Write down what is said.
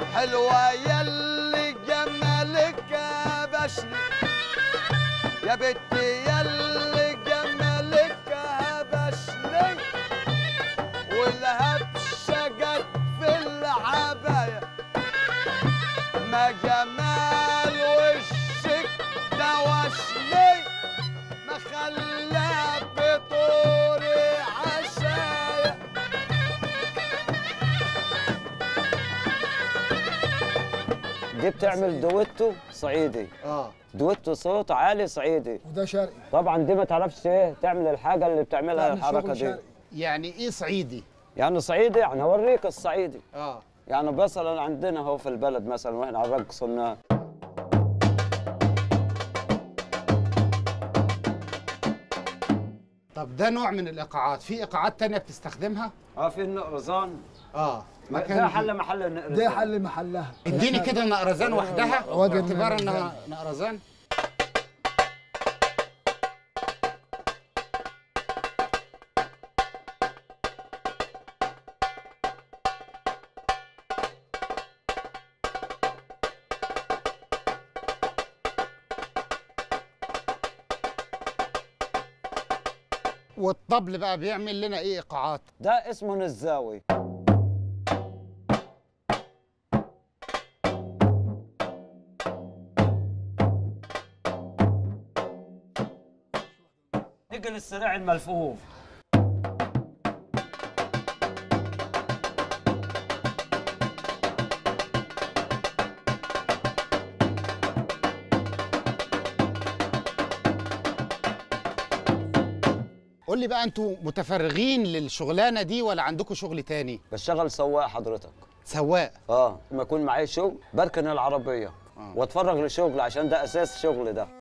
حلوة يلي جمالك بشري يا بنتي يلي جمالك بشري والهبشة جت في العباية ما جمال وشك ده وشلي ما خلاه بطوري عشايا دي بتعمل دويتو صعيدي اه دويتو صوت عالي صعيدي وده شرقي طبعا دي ما تعرفش ايه تعمل الحاجه اللي بتعملها تعمل الحركه شغل دي شرقي. يعني ايه صعيدي يعني صعيدي يعني اوريك الصعيدي اه يعني مثلا عندنا هو في البلد مثلا واحنا على الرقص قلنا طب ده نوع من الايقاعات في ايقاعات تانية بتستخدمها اه في النقرزان اه ده حل محل النقرزان ده حل محلها اديني كده نقرزان وحدها وجد باعتبار نقرزان. انها نقرزان والطبل بقى بيعمل لنا ايه ايقاعات ده اسمه نزاوي نيجي للسراع الملفوف قول لي بقى انتوا متفرغين للشغلانه دي ولا عندكم شغل تاني بشتغل سواق حضرتك سواق اه لما يكون معايا شغل بركن العربيه واتفرغ لشغل عشان ده اساس شغل ده